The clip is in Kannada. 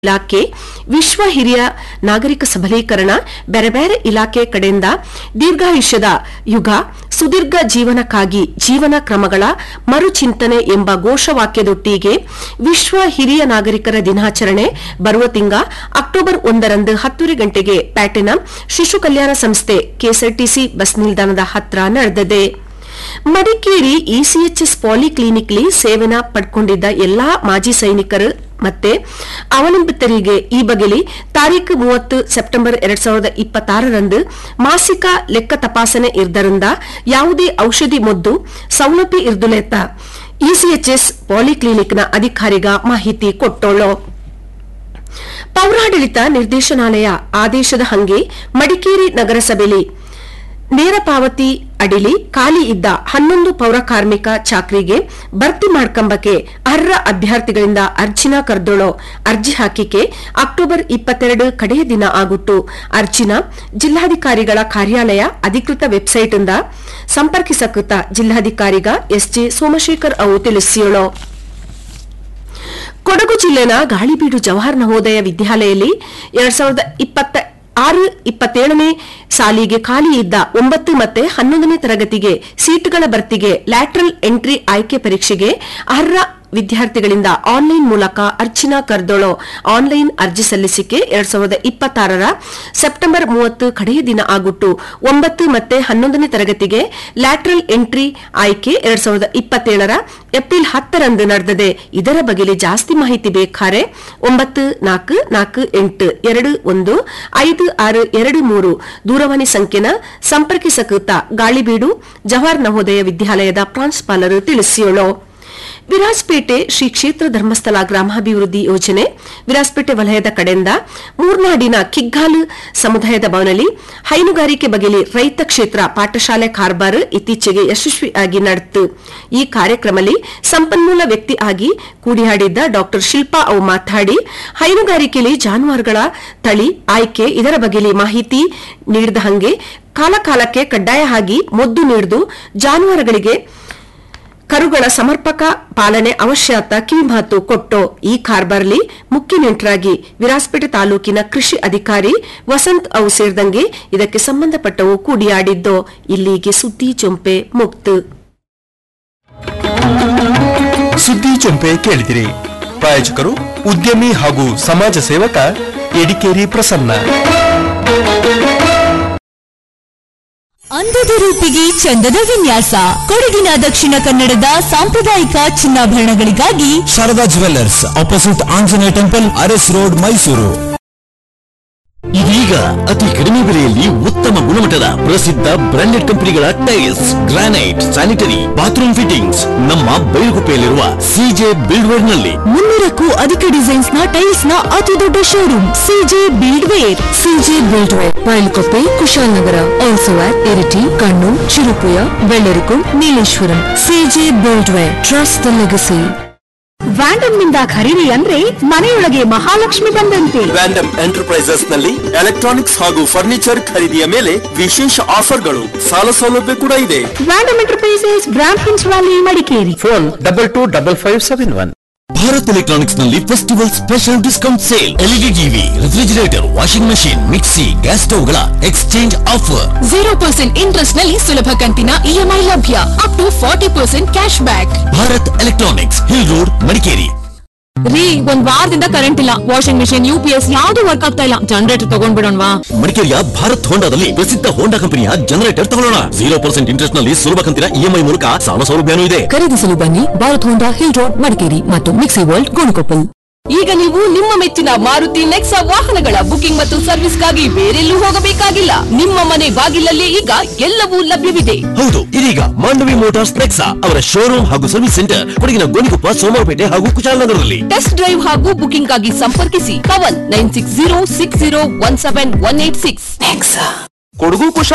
ಇಲಾಖೆ ವಿಶ್ವ ಹಿರಿಯ ನಾಗರಿಕ ಸಬಲೀಕರಣ ಬೇರೆ ಬೇರೆ ಇಲಾಖೆ ಕಡೆಯಿಂದ ದೀರ್ಘಾಯುಷ್ಯದ ಯುಗ ಸುದೀರ್ಘ ಜೀವನಕ್ಕಾಗಿ ಜೀವನ ಕ್ರಮಗಳ ಮರುಚಿಂತನೆ ಎಂಬ ಘೋಷವಾಕ್ಯದೊಟ್ಟಿಗೆ ವಿಶ್ವ ಹಿರಿಯ ನಾಗರಿಕರ ದಿನಾಚರಣೆ ಬರುವ ತಿಂಗ ಅಕ್ಟೋಬರ್ ಒಂದರಂದು ಹತ್ತೂವರೆ ಗಂಟೆಗೆ ಪ್ಯಾಟಿನ ಶಿಶು ಕಲ್ಯಾಣ ಸಂಸ್ಥೆ ಕೆಎಸ್ಆರ್ಟಿಸಿ ಬಸ್ ನಿಲ್ದಾಣದ ಹತ್ರ ನಡೆದಿದೆ ಮಡಿಕೇರಿ ಇಸಿಎಚ್ಎಸ್ ಪಾಲಿಕ್ಲಿನಿಕ್ಲಿ ಸೇವನ ಪಡ್ಕೊಂಡಿದ್ದ ಎಲ್ಲಾ ಮಾಜಿ ಸೈನಿಕರು ಮತ್ತೆ ಅವಲಂಬಿತರಿಗೆ ಈ ಬಗೆಲಿ ತಾರೀಖು ಮೂವತ್ತು ಸೆಪ್ಟೆಂಬರ್ ಎರಡ್ ಸಾವಿರದ ಇಪ್ಪತ್ತಾರರಂದು ಮಾಸಿಕ ಲೆಕ್ಕ ತಪಾಸಣೆ ಇರ್ದರಿಂದ ಯಾವುದೇ ಔಷಧಿ ಮೊದ್ದು ಸೌಲಭ್ಯ ಇರ್ದುಲೆತ್ತ ಇಸಿಎಚ್ಎಸ್ ಪಾಲಿಕ್ಲಿನಿಕ್ನ ಅಧಿಕಾರಿಗ ಮಾಹಿತಿ ಕೊಟ್ಟೋಳು ಪೌರಾಡಳಿತ ನಿರ್ದೇಶನಾಲಯ ಆದೇಶದ ಹಂಗೆ ಮಡಿಕೇರಿ ನಗರಸಭೆಯಲ್ಲಿ ನೇರ ಪಾವತಿ ಅಡಿಲಿ ಖಾಲಿ ಇದ್ದ ಹನ್ನೊಂದು ಪೌರ ಕಾರ್ಮಿಕ ಚಾಕ್ರಿಗೆ ಭರ್ತಿ ಮಾಡ್ಕಂಬಕ್ಕೆ ಅರ್ಹ ಅಭ್ಯರ್ಥಿಗಳಿಂದ ಅರ್ಜಿನ ಕರ್ದೊಳೋ ಅರ್ಜಿ ಹಾಕಿಕೆ ಅಕ್ಟೋಬರ್ ಇಪ್ಪತ್ತೆರಡು ಕಡೆಯ ದಿನ ಆಗುಟ್ಟು ಅರ್ಜಿನ ಜಿಲ್ಲಾಧಿಕಾರಿಗಳ ಕಾರ್ಯಾಲಯ ಅಧಿಕೃತ ವೆಬ್ಸೈಟ್ ಇಂದ ಸಂಪರ್ಕಿಸಕೃತ ಜಿಲ್ಲಾಧಿಕಾರಿಗ ಎಸ್ಜೆ ಸೋಮಶೇಖರ್ ಅವು ತಿಳಿಸಿಯೋಳು ಕೊಡಗು ಜಿಲ್ಲೆನ ಗಾಳಿಬೀಡು ಜವಾಹರ್ ನವೋದಯ ವಿದ್ಯಾಲಯಲ್ಲಿ ಎರಡ್ ಸಾವಿರದ ಇಪ್ಪತ್ತ ಆರು ಇಪ್ಪತ್ತೇಳನೇ ಸಾಲಿಗೆ ಖಾಲಿ ಇದ್ದ ಒಂಬತ್ತು ಮತ್ತೆ ಹನ್ನೊಂದನೇ ತರಗತಿಗೆ ಸೀಟುಗಳ ಭರ್ತಿಗೆ ಲ್ಯಾಟ್ರಲ್ ಎಂಟ್ರಿ ಆಯ್ಕೆ ಪರೀಕ್ಷೆಗೆ ಅರ್ಹ ವಿದ್ಯಾರ್ಥಿಗಳಿಂದ ಆನ್ಲೈನ್ ಮೂಲಕ ಅರ್ಜಿನ ಕರ್ದೊಳೋ ಆನ್ಲೈನ್ ಅರ್ಜಿ ಸಲ್ಲಿಸಿಕೆ ಎರಡ್ ಸಾವಿರದ ಇಪ್ಪತ್ತಾರರ ಸೆಪ್ಟೆಂಬರ್ ಮೂವತ್ತು ಕಡೆಯ ದಿನ ಆಗುಟ್ಟು ಒಂಬತ್ತು ಮತ್ತೆ ಹನ್ನೊಂದನೇ ತರಗತಿಗೆ ಲ್ಯಾಟ್ರಲ್ ಎಂಟ್ರಿ ಆಯ್ಕೆ ಎರಡ್ ಸಾವಿರದ ಇಪ್ಪತ್ತೇಳರ ಏಪ್ರಿಲ್ ಹತ್ತರಂದು ನಡೆದಿದೆ ಇದರ ಬಗೆಗೆ ಜಾಸ್ತಿ ಮಾಹಿತಿ ಬೇಕಾರೆ ಒಂಬತ್ತು ನಾಲ್ಕು ನಾಲ್ಕು ಎಂಟು ಎರಡು ಒಂದು ಐದು ಆರು ಎರಡು ಮೂರು ದೂರವಾಣಿ ಸಂಖ್ಯೆನ ಸಂಪರ್ಕಿಸಕೃತ ಗಾಳಿಬೀಡು ಜವಾಹರ್ ನವೋದಯ ವಿದ್ಯಾಲಯದ ಪ್ರಾಂಶುಪಾಲರು ತಿಳಿಸಿಯೋಳು ವಿರಾಜಪೇಟೆ ಶ್ರೀ ಕ್ಷೇತ್ರ ಧರ್ಮಸ್ಥಳ ಗ್ರಾಮಾಭಿವೃದ್ಧಿ ಯೋಜನೆ ವಿರಾಜಪೇಟೆ ವಲಯದ ಕಡೆಯಿಂದ ಮೂರ್ನಾಡಿನ ಕಿಗ್ಗಾಲು ಸಮುದಾಯದ ಭವನದಲ್ಲಿ ಹೈನುಗಾರಿಕೆ ಬಗೆಲಿ ರೈತ ಕ್ಷೇತ್ರ ಪಾಠಶಾಲೆ ಕಾರ್ಬಾರ್ ಇತ್ತೀಚೆಗೆ ಯಶಸ್ವಿಯಾಗಿ ನಡೆಯಿತು ಈ ಕಾರ್ಯಕ್ರಮದಲ್ಲಿ ಸಂಪನ್ಮೂಲ ವ್ಯಕ್ತಿ ಆಗಿ ಕೂಡಿಯಾಡಿದ್ದ ಡಾ ಶಿಲ್ಪಾ ಅವು ಮಾತಾಡಿ ಹೈನುಗಾರಿಕೆಯಲ್ಲಿ ಜಾನುವಾರುಗಳ ತಳಿ ಆಯ್ಕೆ ಇದರ ಬಗೆಲಿ ಮಾಹಿತಿ ನೀಡಿದ ಹಂಗೆ ಕಾಲಕಾಲಕ್ಕೆ ಕಡ್ಡಾಯ ಆಗಿ ಮೊದ್ದು ನೀಡಿದು ಜಾನುವಾರುಗಳಿಗೆ ಕರುಗಳ ಸಮರ್ಪಕ ಪಾಲನೆ ಅವಶ್ಯ ಅಂತ ಕಿವಿಮಾತು ಕೊಟ್ಟು ಈ ಕಾರ್ಬಾರ್ಲಿ ಮುಖ್ಯ ನೆಂಟರಾಗಿ ವಿರಾಜಪೇಟೆ ತಾಲೂಕಿನ ಕೃಷಿ ಅಧಿಕಾರಿ ವಸಂತ್ ಅವು ಸೇರಿದಂಗೆ ಇದಕ್ಕೆ ಸಂಬಂಧಪಟ್ಟವು ಕೂಡಿಯಾಡಿದ್ದು ಇಲ್ಲಿಗೆ ಸುದ್ದಿ ಚೊಂಪೆ ಮುಕ್ತು ಸುದ್ದಿ ಚೊಂಪೆ ಕೇಳಿದಿರಿ ಪ್ರಾಯೋಜಕರು ಉದ್ಯಮಿ ಹಾಗೂ ಸಮಾಜ ಸೇವಕ ಎಡಿಕೇರಿ ಪ್ರಸನ್ನ ಅಂದದ ರೂಪಿಗೆ ಚಂದದ ವಿನ್ಯಾಸ ಕೊಡಗಿನ ದಕ್ಷಿಣ ಕನ್ನಡದ ಸಾಂಪ್ರದಾಯಿಕ ಚಿನ್ನಾಭರಣಗಳಿಗಾಗಿ Sharada jewellers opposite Anjaneya temple Aras road Mysuru ಇದೀಗ ಅತಿ ಕಡಿಮೆ ಬೆಲೆಯಲ್ಲಿ ಉತ್ತಮ ಗುಣಮಟ್ಟದ ಪ್ರಸಿದ್ಧ ಬ್ರಾಂಡೆಡ್ ಕಂಪನಿಗಳ tiles granite sanitary bathroom fittings ನಮ್ಮ ಬೈಲುಗುಪ್ಪೆಯಲ್ಲಿರುವ ಸಿಜೆ ಬಿಲ್ಡ್ವೇರ್ ನಲ್ಲಿ ಮುನ್ನೂರಕ್ಕೂ ಅಧಿಕ ಡಿಸೈನ್ಸ್ ನ ಟೈಲ್ಸ್ ನ ಅತಿ ದೊಡ್ಡ showroom CJ build ware CJ build ware Bylakuppe Kushalnagar also at Iritty Kannur Cherupuzha Vellarikund Nileshwaram CJ build ware trust the legacy Vandam ನಿಂದ ಖರೀದಿ ಅಂದ್ರೆ ಮನೆಯೊಳಗೆ ಮಹಾಲಕ್ಷ್ಮಿ ಬಂದಂತೆ ವ್ಯಾಂಡಮ್ ಎಂಟರ್ಪ್ರೈಸಸ್ ನಲ್ಲಿ ಎಲೆಕ್ಟ್ರಾನಿಕ್ಸ್ ಹಾಗೂ ಫರ್ನಿಚರ್ ಖರೀದಿಯ ಮೇಲೆ ವಿಶೇಷ ಆಫರ್ಗಳು ಸಾಲ ಸೌಲಭ್ಯ ಕೂಡ ಇದೆ ವ್ಯಾಂಡಮ್ ಎಂಟರ್ಪ್ರೈಸಸ್ ಬ್ರಾಂಡ್ ಹಿನ್ಸ್ valley Madikeri phone double two double five seven one Bharat electronics ನಲ್ಲಿ festival special discount sale LED TV refrigerator washing machine mixie gas ಸ್ಟವ್ಗಳ exchange offer zero percent interest ನಲ್ಲಿ ಸುಲಭ ಕಂತಿನ ಇಎಂಐ ಲಭ್ಯ up to forty percent cash back Bharat electronics hill road Madikeri ರೀ ಒಂದ್ ವಾರದಿಂದ ಕರೆಂಟ್ ಇಲ್ಲ washing machine U P S ಯಾವ್ದು ವರ್ಕ್ ಆಗ್ತಾ ಇಲ್ಲ ಜನರೇಟರ್ ತಗೊಂಡ್ಬಿಡೋಣವಾ ಮಡಿಕೇರಿಯ ಭಾರತ್ ಹೋಂಡಾದಲ್ಲಿ ಪ್ರಸಿದ್ಧ ಹೋಂಡಾ ಕಂಪನಿಯ ಜನರೇಟರ್ ತಗೊಳ್ಳೋಣ ಜೀರೋ ಪರ್ಸೆಂಟ್ ಇಂಟ್ರೆಸ್ಟ್ ನಲ್ಲಿ ಸುಲಭ ಕಂತಿನ ಇಎಂಐ ಮೂಲಕ ಸಾಲ ಸೌಲಭ್ಯನೂ ಇದೆ ಖರೀದಿಸಲು ಬನ್ನಿ Bharat Honda hill road Madikeri ಮತ್ತು ಮಿಕ್ಸಿ ವರ್ಲ್ಡ್ ಗೋಣಿಕೊಪ್ಪಲ್ ಈಗ ನೀವು ನಿಮ್ಮ ಮೆಚ್ಚಿನ ಮಾರುತಿ ನೆಕ್ಸಾ ವಾಹನಗಳ ಬುಕಿಂಗ್ ಮತ್ತು ಸರ್ವಿಸ್ಗಾಗಿ ಬೇರೆಲ್ಲೂ ಹೋಗಬೇಕಾಗಿಲ್ಲ ನಿಮ್ಮ ಮನೆ ಬಾಗಿಲಲ್ಲಿ ಈಗ ಎಲ್ಲವೂ ಲಭ್ಯವಿದೆ ಹೌದು ಇದೀಗ ಮಾಂಡವಿ ಮೋಟಾರ್ಸ್ ನೆಕ್ಸಾ ಅವರ ಶೋರೂಮ್ ಹಾಗೂ ಸರ್ವಿಸ್ ಸೆಂಟರ್ ಕೊಡಗಿನ ಗೋಣಿಕೊಪ್ಪ ಸೋಮವಾರಪೇಟೆ ಹಾಗೂ ಕುಶಾಲನಗರದಲ್ಲಿ ಟೆಸ್ಟ್ ಡ್ರೈವ್ ಹಾಗೂ ಬುಕಿಂಗ್ ಆಗಿ ಸಂಪರ್ಕಿಸಿ ಕವನ್ nine six zero six zero one seven one eight six Kodagu Kusha